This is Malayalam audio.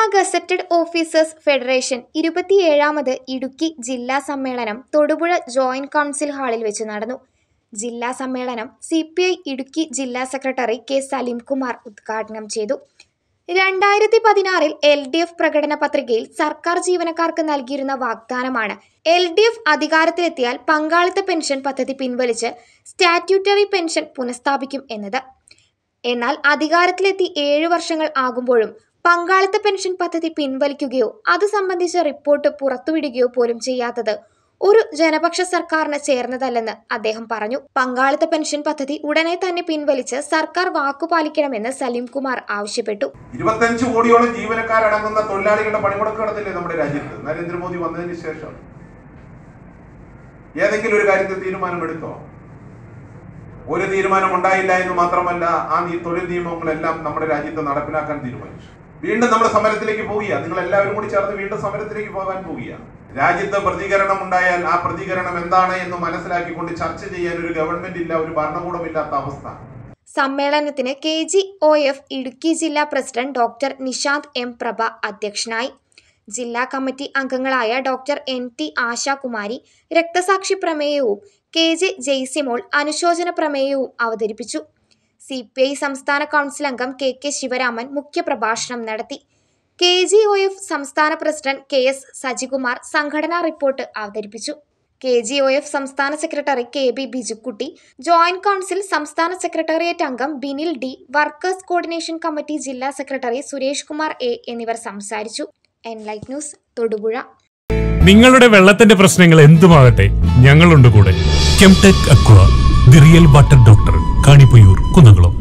ഗസറ്റഡ് ഓഫീസേഴ്സ് ഫെഡറേഷൻ ഇരുപത്തിയേഴാമത് ഇടുക്കി ജില്ലാ സമ്മേളനം തൊടുപുഴ ജോയിന്റ് കൗൺസിൽ ഹാളിൽ വെച്ച് നടന്നു ജില്ലാ സമ്മേളനം സി പി ഐ ഇടുക്കി ജില്ലാ സെക്രട്ടറി കെ സലീംകുമാർ ഉദ്ഘാടനം ചെയ്തു രണ്ടായിരത്തി പതിനാറിൽ എൽ ഡി എഫ് പ്രകടന പത്രികയിൽ സർക്കാർ ജീവനക്കാർക്ക് നൽകിയിരുന്ന വാഗ്ദാനമാണ് എൽ ഡി എഫ് അധികാരത്തിലെത്തിയാൽ പങ്കാളിത്ത പെൻഷൻ പദ്ധതി പിൻവലിച്ച് സ്റ്റാറ്റ്യൂട്ടറി പെൻഷൻ പുനഃസ്ഥാപിക്കും എന്നത് എന്നാൽ അധികാരത്തിലെത്തി ഏഴു വർഷങ്ങൾ ആകുമ്പോഴും പങ്കാളിത്ത പെൻഷൻ പദ്ധതി പിൻവലിക്കുകയോ അത് സംബന്ധിച്ച റിപ്പോർട്ട് പുറത്തുവിടുകയോ പോലും ചെയ്യാത്തത് ഒരു ജനപക്ഷ സർക്കാരിന് ചേർന്നതല്ലെന്ന് അദ്ദേഹം പറഞ്ഞു പങ്കാളിത്ത പെൻഷൻ പദ്ധതി ഉടനെ തന്നെ പിൻവലിച്ച് സർക്കാർ വാക്കുപാലിക്കണമെന്ന് സലീംകുമാർ ആവശ്യപ്പെട്ടു ഇരുപത്തഞ്ച് കോടിയോളം ജീവനക്കാരടങ്ങുന്ന തൊഴിലാളികളുടെ പണിമുടക്ക് നടന്നില്ലേ നമ്മുടെ രാജ്യത്ത് നരേന്ദ്രമോദി വന്നതിന് ശേഷം ഏതെങ്കിലും ഒരു കാര്യത്തിൽ തീരുമാനമെടുത്തോ ഒരു തീരുമാനം ഉണ്ടായില്ല എന്ന് മാത്രമല്ല ആ നീ- തൊഴിൽ നിയമങ്ങളെല്ലാം നമ്മുടെ രാജ്യത്ത് നടപ്പിലാക്കാൻ തീരുമാനിച്ചു വീണ്ടും നമ്മൾ സമരത്തിലേക്ക് പോവുക നിങ്ങൾ എല്ലാവരും കൂടി ചേർന്ന് വീണ്ടും സമരത്തിലേക്ക് പോകാൻ പോവുക രാജ്യത്ത് പ്രതികരണം ഉണ്ടായാൽ ആ പ്രതികരണം എന്താണ് എന്ന് മനസ്സിലാക്കിക്കൊണ്ട് ചർച്ച ചെയ്യാൻ ഒരു ഗവൺമെന്റ് ഇല്ല ഒരു ഭരണകൂടമില്ലാത്ത അവസ്ഥ സമ്മേളനത്തിന് K G O F Idukki ജില്ലാ president doctor Nishanth M Prabha അധ്യക്ഷനായി ജില്ലാ കമ്മിറ്റി അംഗങ്ങളായ ഡോക്ടർ എൻ ടി ആശാകുമാരി രക്തസാക്ഷി പ്രമേയവും കെ ജെ ജെയ്സിമോൾ അനുശോചന പ്രമേയവും അവതരിപ്പിച്ചു സി പി ഐ സംസ്ഥാന കൗൺസിൽ അംഗം കെ കെ ശിവരാമൻ മുഖ്യപ്രഭാഷണം നടത്തി കെ ജി ഒ എഫ് സംസ്ഥാന പ്രസിഡന്റ് കെ എസ് സജികുമാർ സംഘടനാ റിപ്പോർട്ട് അവതരിപ്പിച്ചു കെ ജി ഒ എഫ് സംസ്ഥാന secretary K B Bijukutty joint council സംസ്ഥാന സെക്രട്ടേറിയറ്റ് അംഗം Binil D workers coordination committee ജില്ലാ സെക്രട്ടറി സുരേഷ് കുമാർ എ എന്നിവർ സംസാരിച്ചു എൻലൈറ്റ് ന്യൂസ് തൊടുപുഴ നിങ്ങളുടെ വെള്ളത്തിന്റെ പ്രശ്നങ്ങൾ എന്തുമാകട്ടെ ഞങ്ങളുണ്ട് കൂടെ Kemtech aqua the real water doctor Kanippayur Kunnamkulam